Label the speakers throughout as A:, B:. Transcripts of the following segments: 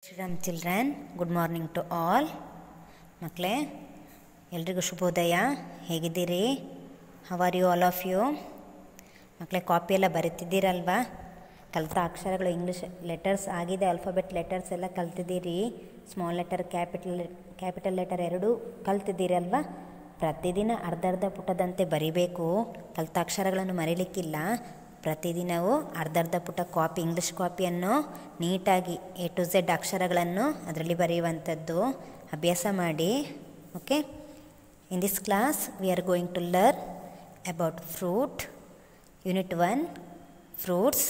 A: Shriram children good morning to all ಮಕ್ಕಳೇ ಎಲ್ರಿಗೂ ಶುಭೋದಯ ಹೇಗಿದ್ದೀರಿ how are you all of you ಮಕ್ಕಳೇ ಕಾಪಿ ಎಲ್ಲ ಬರೀತಿದ್ದೀರಲ್ವಾ ಕಲಿತ ಅಕ್ಷರಗಳು ಇಂಗ್ಲೀಷ್ ಲೆಟರ್ಸ್ ಆಗಿದೆ ಆಲ್ಫಾಬೆಟ್ ಲೆಟರ್ಸ್ ಎಲ್ಲ ಕಲ್ತಿದ್ದೀರಿ small letter capital capital letter ಎರಡೂ ಕಲ್ತಿದ್ದೀರಲ್ವಾ ಪ್ರತಿದಿನ ಅರ್ಧ ಅರ್ಧ ಪುಟದಂತೆ ಬರಿಬೇಕು ಕಲಿತ ಅಕ್ಷರಗಳನ್ನು ಮರೀಲಿಕ್ಕಿಲ್ಲ ಪ್ರತಿದಿನವೂ ಅರ್ಧ ಅರ್ಧ ಪುಟ ಕಾಪಿ ಇಂಗ್ಲೀಷ್ ಕಾಪಿಯನ್ನು ನೀಟಾಗಿ ಎ ಟು ಝೆಡ್ ಅಕ್ಷರಗಳನ್ನು ಅದರಲ್ಲಿ ಬರೆಯುವಂಥದ್ದು ಅಭ್ಯಾಸ ಮಾಡಿ okay in this class we are going to learn about fruit unit one fruits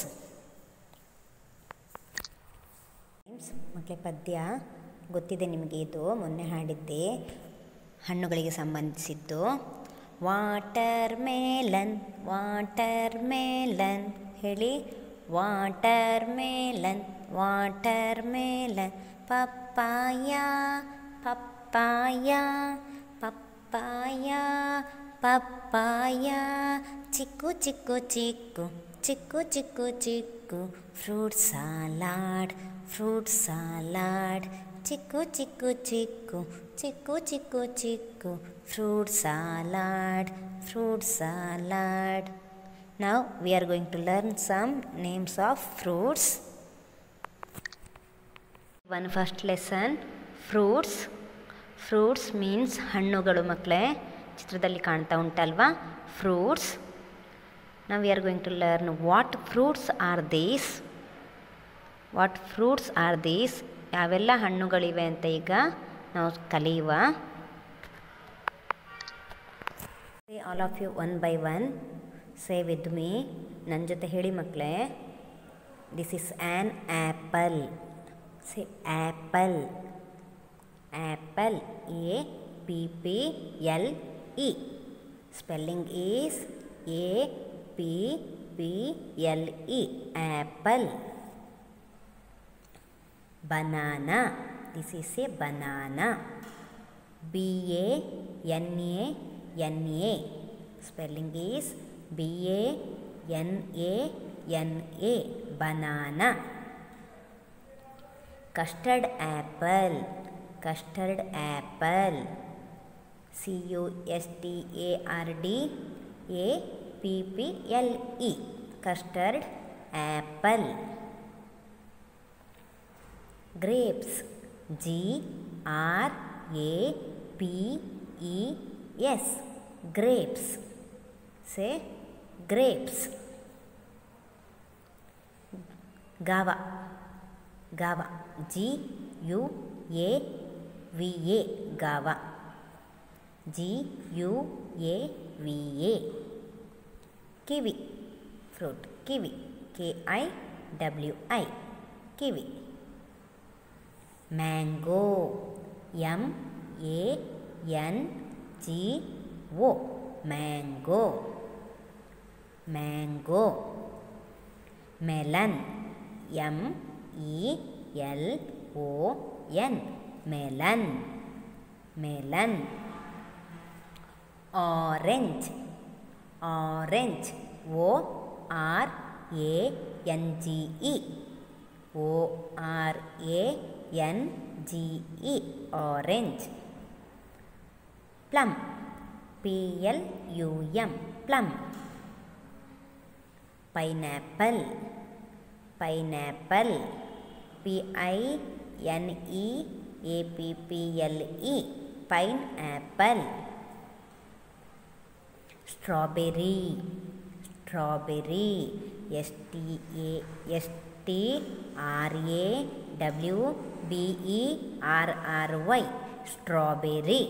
A: ಮಕ್ಕಳ ಪದ್ಯ ಗೊತ್ತಿದೆ ನಿಮಗೆ ಇದು ಮೊನ್ನೆ ಹಾಡಿದ್ದೆ ಹಣ್ಣುಗಳಿಗೆ ಸಂಬಂಧಿಸಿದ್ದು ವಾಟರ್ ಮೇಲನ್ ವಾಟರ್ ಮೇಲನ್ ಹೇಳಿ water melon water melon papaya papaya papaya papaya chikoo chikoo chikoo chikoo chikoo chikoo fruit salad fruit salad chikoo chikoo chikoo chikoo chikoo chikoo fruit salad fruit salad ನಾವು we are going to learn some names of fruits one first lesson fruits fruits means ಹಣ್ಣುಗಳು ಮಕ್ಕಳೇ ಚಿತ್ರದಲ್ಲಿ ಕಾಣ್ತಾ ಉಂಟಲ್ವಾ fruits ನಾವು we are going to learn what fruits are these what fruits are these ಯಾವೆಲ್ಲ ಹಣ್ಣುಗಳಿವೆ ಅಂತ ಈಗ ನಾವು ಕಲಿಯುವ all of you one by one say with me ನನ್ನ ಜೊತೆ ಹೇಳಿ ಮಕ್ಕಳೇ this is an apple say apple apple A P P L E spelling is A P P L E apple banana this is a banana b a n a n a spelling is b a n a n a banana custard apple custard apple c u s t a r d a p p l e custard apple grapes G R A P E S grapes say grapes gava gava G U A V A gava G U A V A kiwi fruit kiwi K I W I kiwi mango M A N G O mango mango melon M E L O N melon melon orange orange O R A N G E O R A N G E orange plum P L U M plum pineapple pineapple P I N E A P P L E pineapple strawberry strawberry S T A S T R A W B E R R Y strawberry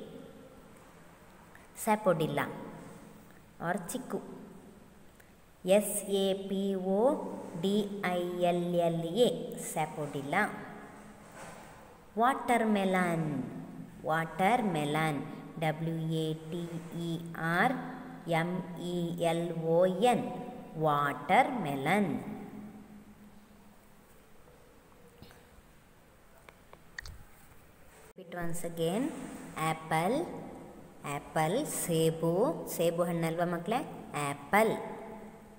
A: ಸ್ಯಾಪೋಡಿಲ್ಲ or chikoo S A P O D I L L A sapodilla water melon water melon W A T E R M E L O N water melon repeat once again apple apple ಸೇಬು ಸೇಬು ಹಣ್ಣಲ್ವ ಮಕ್ಕಳೇ apple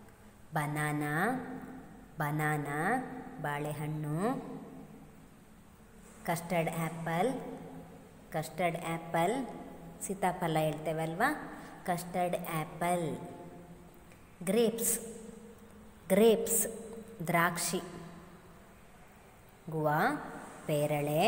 A: banana banana ಬಾಳೆಹಣ್ಣು custard apple custard apple ಸೀತಾಫಲ ಹೇಳ್ತೇವಲ್ವಾ custard apple grapes grapes ದ್ರಾಕ್ಷಿ guava ಪೇರಳೆ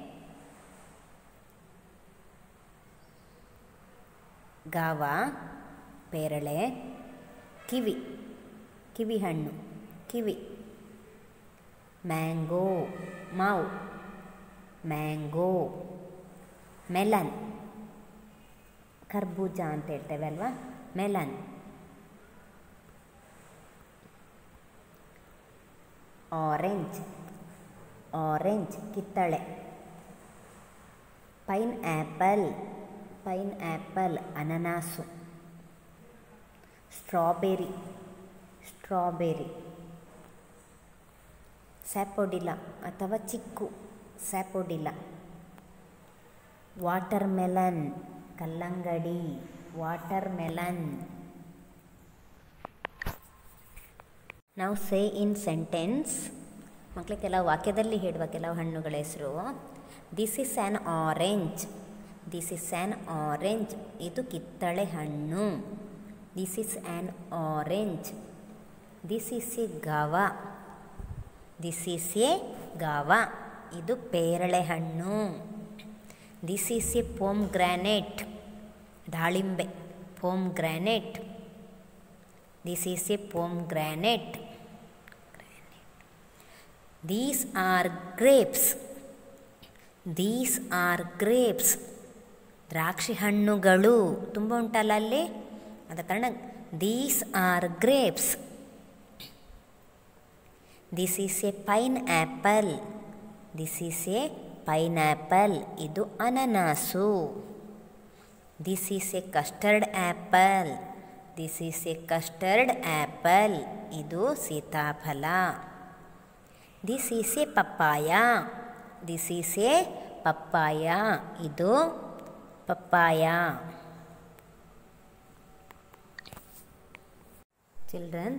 A: guava ಪೇರಳೆ ಕಿವಿ ಕಿವಿ ಹಣ್ಣು ಕಿವಿ ಮ್ಯಾಂಗೋ ಮಾವು ಮ್ಯಾಂಗೋ ಮೆಲನ್ ಕರ್ಬೂಜ ಅಂತ ಹೇಳ್ತೇವೆ ಅಲ್ವಾ ಮೆಲನ್ ಆರೆಂಜ್ ಆರೆಂಜ್ ಕಿತ್ತಳೆ ಪೈನ್ ಆ್ಯಪಲ್ ಪೈನ್ ಆ್ಯಪಲ್ ಅನನಾಸು ಸ್ಟ್ರಾಬೆರಿ ಸ್ಟ್ರಾಬೆರಿ ಸ್ಯಾಪೋಡಿಲ ಅಥವಾ ಚಿಕ್ಕು ಸ್ಯಾಪೋಡಿಲ ವಾಟರ್ ಮೆಲನ್ ಕಲ್ಲಂಗಡಿ ವಾಟರ್ ಮೆಲನ್ ನಾವು ಸೇ ಇನ್ ಸೆಂಟೆನ್ಸ್ ಮಕ್ಕಳು ಕೆಲವು ವಾಕ್ಯದಲ್ಲಿ ಹೇಳುವ ಕೆಲವು ಹಣ್ಣುಗಳ ಹೆಸರು this is an orange this is an orange ಇದು ಕಿತ್ತಳೆ ಹಣ್ಣು this is an orange this is a guava this is a guava ಇದು ಪೇರಳೆ ಹಣ್ಣು this is a pomegranate ದಾಳಿಂಬೆ pomegranate this is a pomegranate these are grapes these are grapes ದ್ರಾಕ್ಷಿ ಹಣ್ಣುಗಳು ತುಂಬ ಉಂಟಲ್ಲ ಅಲ್ಲಿ ಆದ ಕಾರಣ these are grapes this is a pineapple this is a pineapple ಇದು ಅನನಾಸು this is a custard apple this is a custard apple ಇದು ಸೀತಾಫಲ this is a papaya this is a papaya ಇದು papaya children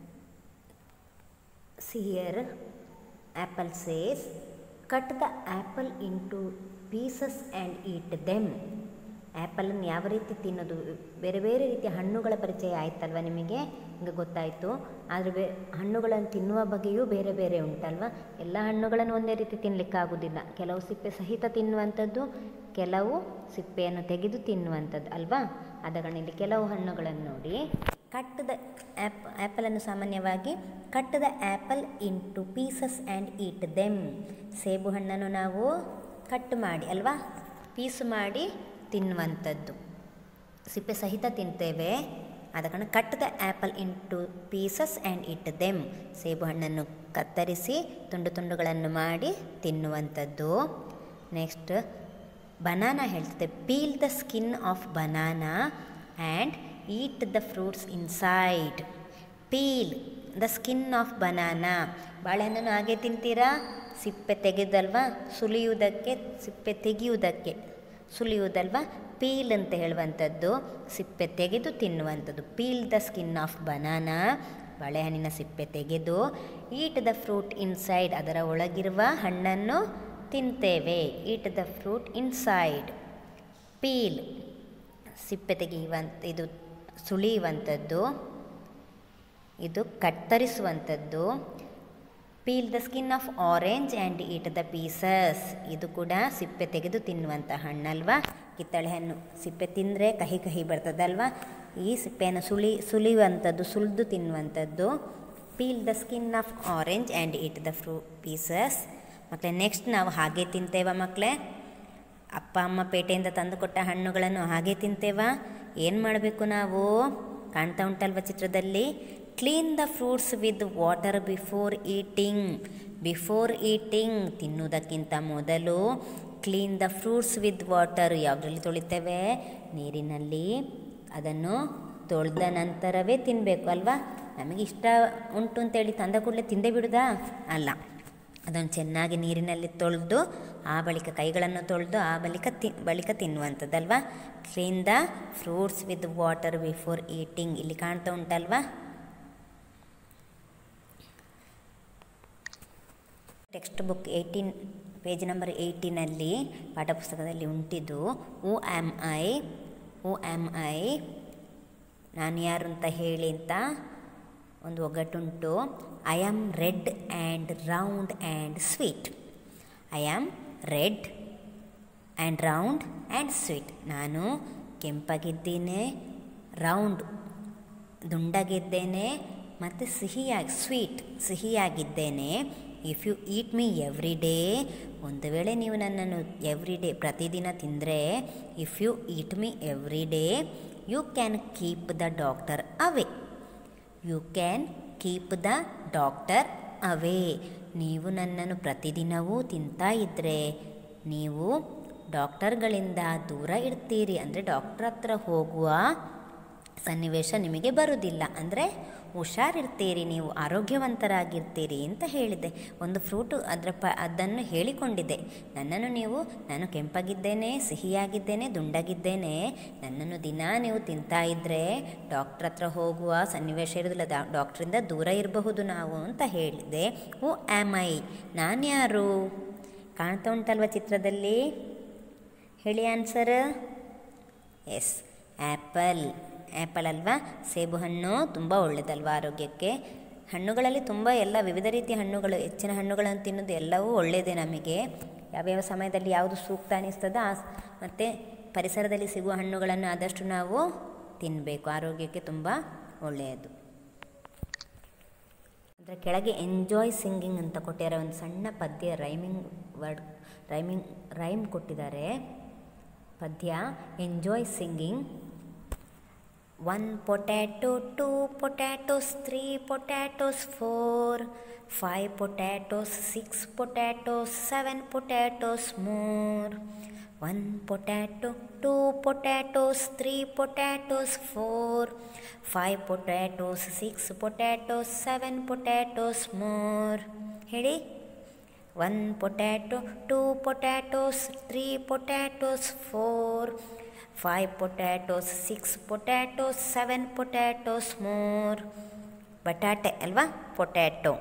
A: See here, apple says, cut the apple into pieces and eat them. ಆ್ಯಪಲನ್ನು ಯಾವ ರೀತಿ ತಿನ್ನೋದು ಬೇರೆ ಬೇರೆ ರೀತಿಯ ಹಣ್ಣುಗಳ ಪರಿಚಯ ಆಯ್ತಲ್ವ ನಿಮಗೆ ಈಗ ಗೊತ್ತಾಯಿತು ಆದರೆ ಬೇ ಹಣ್ಣುಗಳನ್ನು ತಿನ್ನುವ ಬಗೆಯೂ ಬೇರೆ ಬೇರೆ ಉಂಟಲ್ವ ಎಲ್ಲ ಹಣ್ಣುಗಳನ್ನು ಒಂದೇ ರೀತಿ ತಿನ್ನಲಿಕ್ಕಾಗೋದಿಲ್ಲ ಕೆಲವು ಸಿಪ್ಪೆ ಸಹಿತ ತಿನ್ನುವಂಥದ್ದು ಕೆಲವು ಸಿಪ್ಪೆಯನ್ನು ತೆಗೆದು ತಿನ್ನುವಂಥದ್ದು ಅಲ್ವಾ ಆದ ಕಾರಣ ಇಲ್ಲಿ ಕೆಲವು ಹಣ್ಣುಗಳನ್ನು ನೋಡಿ ಕಟ್ ದ ಆ್ಯಪ್ ಆ್ಯಪಲನ್ನು ಸಾಮಾನ್ಯವಾಗಿ cut the apple into pieces and eat them ಸೇಬು ಹಣ್ಣನ್ನು ನಾವು ಕಟ್ ಮಾಡಿ ಅಲ್ವಾ ಪೀಸು ಮಾಡಿ ತಿನ್ನುವಂಥದ್ದು ಸಿಪ್ಪೆ ಸಹಿತ ತಿಂತೇವೆ ಆದ ಕಾರಣ cut the apple into pieces and it them ಸೇಬು ಹಣ್ಣನ್ನು ಕತ್ತರಿಸಿ ತುಂಡು ತುಂಡುಗಳನ್ನು ಮಾಡಿ ತಿನ್ನುವಂಥದ್ದು ನೆಕ್ಸ್ಟ್ ಬನಾನಾ ಹೇಳ್ತದೆ peel the skin of banana and eat the fruits inside peel the skin of banana ಬಾಳೆಹಣ್ಣನ್ನು ಹಾಗೆ ತಿಂತೀರಾ ಸಿಪ್ಪೆ ತೆಗೆದಲ್ವಾ ಸುಲಿಯುವುದಕ್ಕೆ ಸಿಪ್ಪೆ ತೆಗೆಯುವುದಕ್ಕೆ ಸುಲಿಯುವುದಲ್ವಾ ಪೀಲ್ ಅಂತ ಹೇಳುವಂಥದ್ದು ಸಿಪ್ಪೆ ತೆಗೆದು ತಿನ್ನುವಂಥದ್ದು peel the skin of banana ಬಾಳೆಹಣ್ಣಿನ ಸಿಪ್ಪೆ ತೆಗೆದು ಈಟ್ ದ ಫ್ರೂಟ್ ಇನ್ಸೈಡ್ ಅದರ ಒಳಗಿರುವ ಹಣ್ಣನ್ನು ತಿಂತೇವೆ eat the fruit inside peel ಸಿಪ್ಪೆ ತೆಗೆಯುವಂಥ ಇದು ಸುಳಿಯುವಂಥದ್ದು ಇದು ಕತ್ತರಿಸುವಂಥದ್ದು peel the skin of orange and eat the pieces ಇದು ಕೂಡ ಸಿಪ್ಪೆ ತೆಗೆದು ತಿನ್ನುವಂಥ ಹಣ್ಣಲ್ವಾ ಕಿತ್ತಳೆ ಹಣ್ಣು ಸಿಪ್ಪೆ ತಿಂದರೆ ಕಹಿ ಕಹಿ ಬರ್ತದಲ್ವಾ ಈ ಸಿಪ್ಪೆಯನ್ನು ಸುಳಿ ಸುಲಿಯುವಂಥದ್ದು ಸುಲಿದು ತಿನ್ನುವಂಥದ್ದು peel the skin of orange and eat the ಫ್ರೂ ಪೀಸಸ್ ಮತ್ತು ನೆಕ್ಸ್ಟ್ ನಾವು ಹಾಗೆ ತಿಂತೇವ ಮಕ್ಕಳೇ ಅಪ್ಪ ಅಮ್ಮ ಪೇಟೆಯಿಂದ ತಂದುಕೊಟ್ಟ ಹಣ್ಣುಗಳನ್ನು ಹಾಗೆ ತಿಂತೇವ ಏನು ಮಾಡಬೇಕು ನಾವು ಕಾಣ್ತಾ ಉಂಟಲ್ವ ಚಿತ್ರದಲ್ಲಿ clean the fruits with water before eating before eating ತಿನ್ನುವುದಕ್ಕಿಂತ ಮೊದಲು clean the fruits with water ಯಾವುದರಲ್ಲಿ ತೊಳಿತೇವೆ ನೀರಿನಲ್ಲಿ ಅದನ್ನು ತೊಳೆದ ನಂತರವೇ ತಿನ್ನಬೇಕು ಅಲ್ವಾ ನಮಗೆ ಇಷ್ಟ ಉಂಟು ಅಂತೇಳಿ ತಂದ ಕೂಡಲೇ ತಿಂದೇ ಬಿಡುದಾ ಅಲ್ಲ ಅದನ್ನು ಚೆನ್ನಾಗಿ ನೀರಿನಲ್ಲಿ ತೊಳೆದು ಆ ಬಳಿಕ ಕೈಗಳನ್ನು ತೊಳೆದು ಆ ಬಳಿಕ ತಿ ಬಳಿಕ ತಿನ್ನುವಂಥದ್ದಲ್ವಾ clean the fruits with water before eating ಇಲ್ಲಿ ಕಾಣ್ತಾ ಉಂಟಲ್ವಾ text book eighteen page number ಏಯ್ಟೀನಲ್ಲಿ ಪಾಠಪುಸ್ತಕದಲ್ಲಿ ಉಂಟಿದ್ದು who am I who am I ನಾನು ಯಾರು ಅಂತ ಹೇಳಿ ಅಂತ ಒಂದು ಒಗ್ಗಟ್ಟುಂಟು I am red and round and sweet I am red and round and sweet ನಾನು ಕೆಂಪಾಗಿದ್ದೇನೆ ರೌಂಡ್ ದುಂಡಾಗಿದ್ದೇನೆ ಮತ್ತು ಸಿಹಿಯಾಗಿ ಸ್ವೀಟ್ ಸಿಹಿಯಾಗಿದ್ದೇನೆ if you eat me every day ಒಂದು ವೇಳೆ ನೀವು ನನ್ನನ್ನು ಎವ್ರಿ ಡೇ ಪ್ರತಿದಿನ ತಿಂದರೆ if you eat me every day you can keep the doctor away you can keep the doctor away ನೀವು ನನ್ನನ್ನು ಪ್ರತಿದಿನವೂ ತಿಂತಾ ಇದ್ದರೆ ನೀವು ಡಾಕ್ಟರ್ಗಳಿಂದ ದೂರ ಇರ್ತೀರಿ ಅಂದರೆ ಡಾಕ್ಟರ್ ಹತ್ರ ಹೋಗುವ ಸನ್ನಿವೇಶ ನಿಮಗೆ ಬರುವುದಿಲ್ಲ ಅಂದರೆ ಹುಷಾರಿರ್ತೀರಿ ನೀವು ಆರೋಗ್ಯವಂತರಾಗಿರ್ತೀರಿ ಅಂತ ಹೇಳಿದೆ ಒಂದು ಫ್ರೂಟು ಅದರ ಪ ಅದನ್ನು ಹೇಳಿಕೊಂಡಿದೆ ನನ್ನನ್ನು ನೀವು ನಾನು ಕೆಂಪಾಗಿದ್ದೇನೆ ಸಿಹಿಯಾಗಿದ್ದೇನೆ ದುಂಡಾಗಿದ್ದೇನೆ ನನ್ನನ್ನು ದಿನ ನೀವು ತಿಂತಾ ಇದ್ದರೆ ಡಾಕ್ಟ್ರ್ ಹತ್ರ ಹೋಗುವ ಸನ್ನಿವೇಶ ಇರೋದಿಲ್ಲ ಡಾ ಡಾಕ್ಟ್ರಿಂದ ದೂರ ಇರಬಹುದು ನಾವು ಅಂತ ಹೇಳಿದೆ ಹೂ ಆ್ಯಮ್ ಐ ನಾನು ಯಾರು ಕಾಣ್ತಾ ಉಂಟಲ್ವ ಚಿತ್ರದಲ್ಲಿ ಹೇಳಿ ಆನ್ಸರ್ ಎಸ್ ಆ್ಯಪಲ್ ಆ್ಯಪಲ್ ಅಲ್ವಾ ಸೇಬು ಹಣ್ಣು ತುಂಬ ಒಳ್ಳೆಯದಲ್ವ ಆರೋಗ್ಯಕ್ಕೆ ಹಣ್ಣುಗಳಲ್ಲಿ ತುಂಬ ಎಲ್ಲ ವಿವಿಧ ರೀತಿಯ ಹಣ್ಣುಗಳು ಹೆಚ್ಚಿನ ಹಣ್ಣುಗಳನ್ನು ತಿನ್ನೋದು ಎಲ್ಲವೂ ಒಳ್ಳೆಯದೇ ನಮಗೆ ಯಾವ್ಯಾವ ಸಮಯದಲ್ಲಿ ಯಾವುದು ಸೂಕ್ತ ಅನಿಸ್ತದೋ ಆ ಮತ್ತು ಪರಿಸರದಲ್ಲಿ ಸಿಗುವ ಹಣ್ಣುಗಳನ್ನು ಆದಷ್ಟು ನಾವು ತಿನ್ನಬೇಕು ಆರೋಗ್ಯಕ್ಕೆ ತುಂಬ ಒಳ್ಳೆಯದು ಅದರ ಕೆಳಗೆ ಎಂಜಾಯ್ ಸಿಂಗಿಂಗ್ ಅಂತ ಕೊಟ್ಟಿದ್ದಾರೆ ಒಂದು ಸಣ್ಣ ಪದ್ಯ ರೈಮಿಂಗ್ ವರ್ಡ್ ರೈಮಿಂಗ್ ರೈಮ್ ಕೊಟ್ಟಿದ್ದಾರೆ ಪದ್ಯ enjoy singing one potato two potatoes three potatoes four five potatoes six potatoes seven potatoes more one potato two potatoes three potatoes four five potatoes six potatoes seven potatoes more ಹೇಳಿ one potato two potatoes three potatoes four five potatoes six potatoes seven potatoes more ಬಟಾಟೆ ಅಲ್ವಾ potato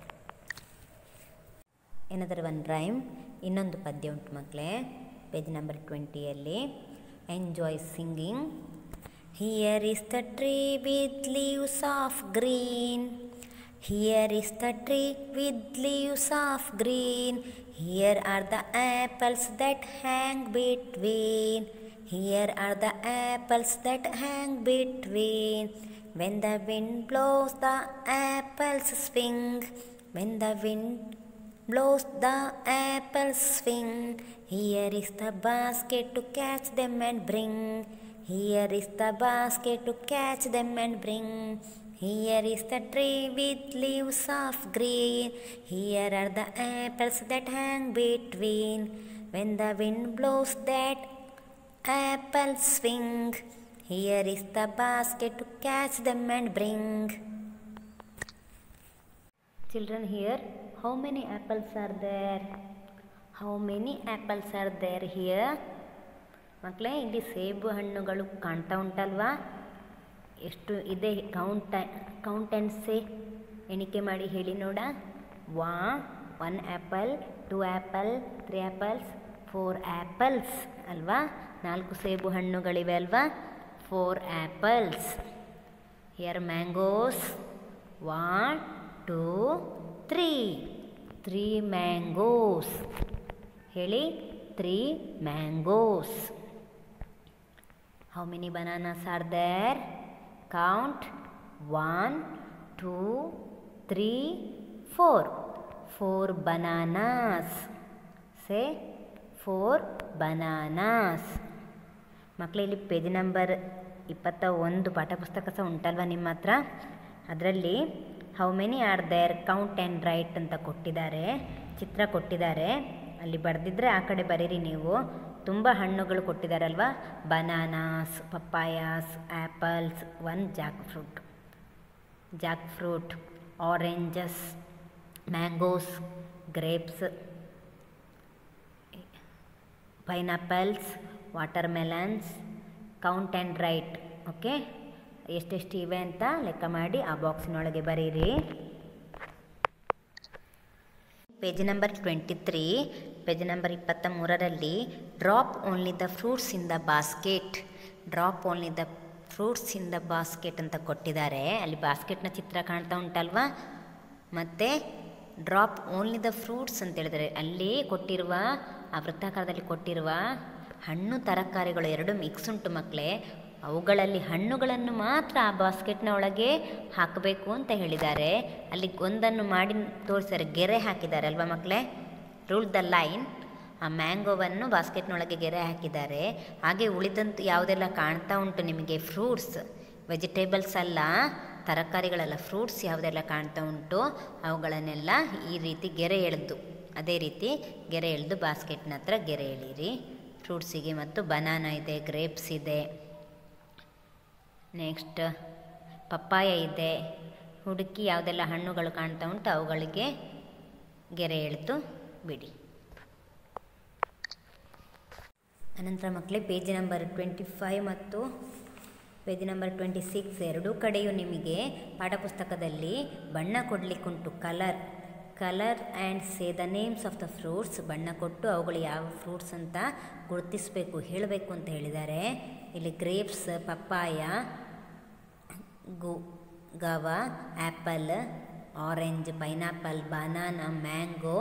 A: ಏನಾದರೂ ಒಂದು rhyme ಇನ್ನೊಂದು ಪದ್ಯ ಉಂಟು ಮಕ್ಕಳೇ page number ಟ್ವೆಂಟಿಯಲ್ಲಿ enjoy singing here is the tree with leaves of green Here is the tree with leaves of green. Here are the apples that hang between. Here are the apples that hang between. When the wind blows, the apples swing. When the wind blows, the apples swing. Here is the basket to catch them and bring. Here is the basket to catch them and bring. Here is the tree with leaves of green. Here are the apples that hang between. When the wind blows, that apples swing. Here is the basket to catch them and bring. Children, here, how many apples are there? How many apples are there here? ಮಕ್ಕಳೇ ಇಲ್ಲಿ ಸೇಬು ಹಣ್ಣುಗಳು ಕಾಣ್ತಾ ಉಂಟಲ್ವಾ ಎಷ್ಟು ಇದೆ ಕೌಂಟ ಕೌಂಟೆನ್ಸೇ ಎಣಿಕೆ ಮಾಡಿ ಹೇಳಿ ನೋಡ ವಾ one apple two apple three apples four apples ಅಲ್ವಾ ನಾಲ್ಕು ಸೇಬು ಹಣ್ಣುಗಳಿವೆ ಅಲ್ವಾ four apples here mangoes one two three three mangoes ಹೇಳಿ three mangoes how many bananas are there count 1 2 3 4 4 bananas say 4 bananas ಮಕ್ಕಳೇ ಇಲ್ಲಿ ಪೇಜ್ ನಂಬರ್ ಇಪ್ಪತ್ತ ಒಂದು ಪಾಠಪುಸ್ತಕ ಸಹ ಉಂಟಲ್ವ ನಿಮ್ಮ ಹತ್ರ ಅದರಲ್ಲಿ how many are there count and write ಅಂತ ಕೊಟ್ಟಿದ್ದಾರೆ ಚಿತ್ರ ಕೊಟ್ಟಿದ್ದಾರೆ ಅಲ್ಲಿ ಬರೆದಿದ್ರೆ ಆ ಕಡೆ ಬರೀರಿ ನೀವು ತುಂಬ ಹಣ್ಣುಗಳು ಕೊಟ್ಟಿದ್ದಾರಲ್ವ bananas papayas apples one jackfruit jackfruit oranges mangoes grapes pineapples watermelons count and write okay ಎಷ್ಟೆಷ್ಟು ಇವೆ ಅಂತ ಲೆಕ್ಕ ಮಾಡಿ ಆ ಬಾಕ್ಸಿನೊಳಗೆ ಬರೀರಿ page number twenty three page number ಇಪ್ಪತ್ತ ಮೂರರಲ್ಲಿ drop only the fruits in the basket drop only the fruits in the basket ಅಂತ ಕೊಟ್ಟಿದ್ದಾರೆ ಅಲ್ಲಿ ಬಾಸ್ಕೆಟ್ನ ಚಿತ್ರ ಕಾಣ್ತಾ ಉಂಟಲ್ವಾ ಮತ್ತು ಡ್ರಾಪ್ ಓನ್ಲಿ ದ ಫ್ರೂಟ್ಸ್ ಅಂತ ಹೇಳಿದರೆ ಅಲ್ಲಿ ಕೊಟ್ಟಿರುವ ಆ ವೃತ್ತಾಕಾರದಲ್ಲಿ ಕೊಟ್ಟಿರುವ ಹಣ್ಣು ತರಕಾರಿಗಳು ಎರಡು ಮಿಕ್ಸ್ ಉಂಟು ಮಕ್ಕಳೇ ಅವುಗಳಲ್ಲಿ ಹಣ್ಣುಗಳನ್ನು ಮಾತ್ರ ಆ ಬಾಸ್ಕೆಟ್ನ ಒಳಗೆ ಹಾಕಬೇಕು ಅಂತ ಹೇಳಿದ್ದಾರೆ ಅಲ್ಲಿ ಒಂದನ್ನು ಮಾಡಿ ತೋರಿಸಿದ್ದಾರೆ ಗೆರೆ ಹಾಕಿದ್ದಾರೆ ಅಲ್ವಾ ಮಕ್ಕಳೇ ರೂಲ್ ದ ಲೈನ್ ಆ ಮ್ಯಾಂಗೋವನ್ನು ಬಾಸ್ಕೆಟ್ನೊಳಗೆ ಗೆರೆ ಹಾಕಿದ್ದಾರೆ ಹಾಗೆ ಉಳಿದಂತೂ ಯಾವುದೆಲ್ಲ ಕಾಣ್ತಾ ಉಂಟು ನಿಮಗೆ ಫ್ರೂಟ್ಸ್ ವೆಜಿಟೇಬಲ್ಸ್ ಅಲ್ಲ ತರಕಾರಿಗಳಲ್ಲ ಫ್ರೂಟ್ಸ್ ಯಾವುದೆಲ್ಲ ಕಾಣ್ತಾ ಉಂಟು ಅವುಗಳನ್ನೆಲ್ಲ ಈ ರೀತಿ ಗೆರೆ ಎಳೆದು ಅದೇ ರೀತಿ ಗೆರೆ ಎಳೆದು ಬಾಸ್ಕೆಟ್ನ ಹತ್ರ ಗೆರೆ ಎಳೀರಿ ಫ್ರೂಟ್ಸಿಗೆ ಮತ್ತು ಬನಾನಾ ಇದೆ ಗ್ರೇಪ್ಸ್ ಇದೆ ನೆಕ್ಸ್ಟ್ ಪಪ್ಪಾಯ ಇದೆ ಹುಡುಕಿ ಯಾವುದೆಲ್ಲ ಹಣ್ಣುಗಳು ಕಾಣ್ತಾ ಉಂಟು ಅವುಗಳಿಗೆ ಗೆರೆ ಎಳೆದು ಬಿಡಿ ಅನಂತರ ಮಕ್ಕಳೇ ಪೇಜ್ ನಂಬರ್ ಟ್ವೆಂಟಿ ಫೈವ್ ಮತ್ತು ಪೇಜ್ ನಂಬರ್ ಟ್ವೆಂಟಿ ಸಿಕ್ಸ್ ಎರಡೂ ಕಡೆಯೂ ನಿಮಗೆ ಪಾಠಪುಸ್ತಕದಲ್ಲಿ ಬಣ್ಣ ಕೊಡಲಿಕ್ಕುಂಟು colour colour and say the names of the fruits ಬಣ್ಣ ಕೊಟ್ಟು ಅವುಗಳು ಯಾವ ಫ್ರೂಟ್ಸ್ ಅಂತ ಗುರುತಿಸಬೇಕು ಹೇಳಬೇಕು ಅಂತ ಹೇಳಿದ್ದಾರೆ ಇಲ್ಲಿ ಗ್ರೇಪ್ಸ್ ಪಪ್ಪಾಯ ಗು guava apple orange pineapple banana mango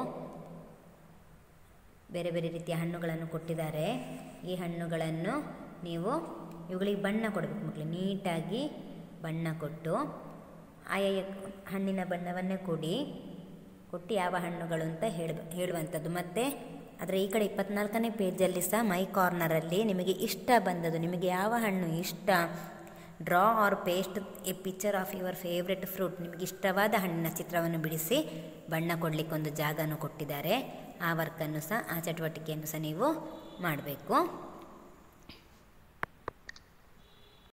A: ಬೇರೆ ಬೇರೆ ರೀತಿಯ ಹಣ್ಣುಗಳನ್ನು ಕೊಟ್ಟಿದ್ದಾರೆ ಈ ಹಣ್ಣುಗಳನ್ನು ನೀವು ಇವುಗಳಿಗೆ ಬಣ್ಣ ಕೊಡಬೇಕು ಮಕ್ಕಳು ನೀಟಾಗಿ ಬಣ್ಣ ಕೊಟ್ಟು ಆಯಾ ಹಣ್ಣಿನ ಬಣ್ಣವನ್ನೇ ಕೊಡಿ ಕೊಟ್ಟು ಯಾವ ಹಣ್ಣುಗಳು ಅಂತ ಹೇಳ ಹೇಳುವಂಥದ್ದು ಮತ್ತು ಅದರ ಈ ಕಡೆ ಇಪ್ಪತ್ನಾಲ್ಕನೇ ಪೇಜಲ್ಲಿ ಸಹ ಮೈ ಕಾರ್ನರಲ್ಲಿ ನಿಮಗೆ ಇಷ್ಟ ಬಂದದ್ದು ನಿಮಗೆ ಯಾವ ಹಣ್ಣು ಇಷ್ಟ draw or paste a picture of your favourite fruit ನಿಮಗೆ ಇಷ್ಟವಾದ ಹಣ್ಣಿನ ಚಿತ್ರವನ್ನು ಬಿಡಿಸಿ ಬಣ್ಣ ಕೊಡಲಿಕ್ಕೆ ಒಂದು ಜಾಗನೂ ಕೊಟ್ಟಿದ್ದಾರೆ ಆ ವರ್ಕನ್ನು ಸಹ ಆ ಚಟುವಟಿಕೆಯನ್ನು ಸಹ ನೀವು ಮಾಡಬೇಕು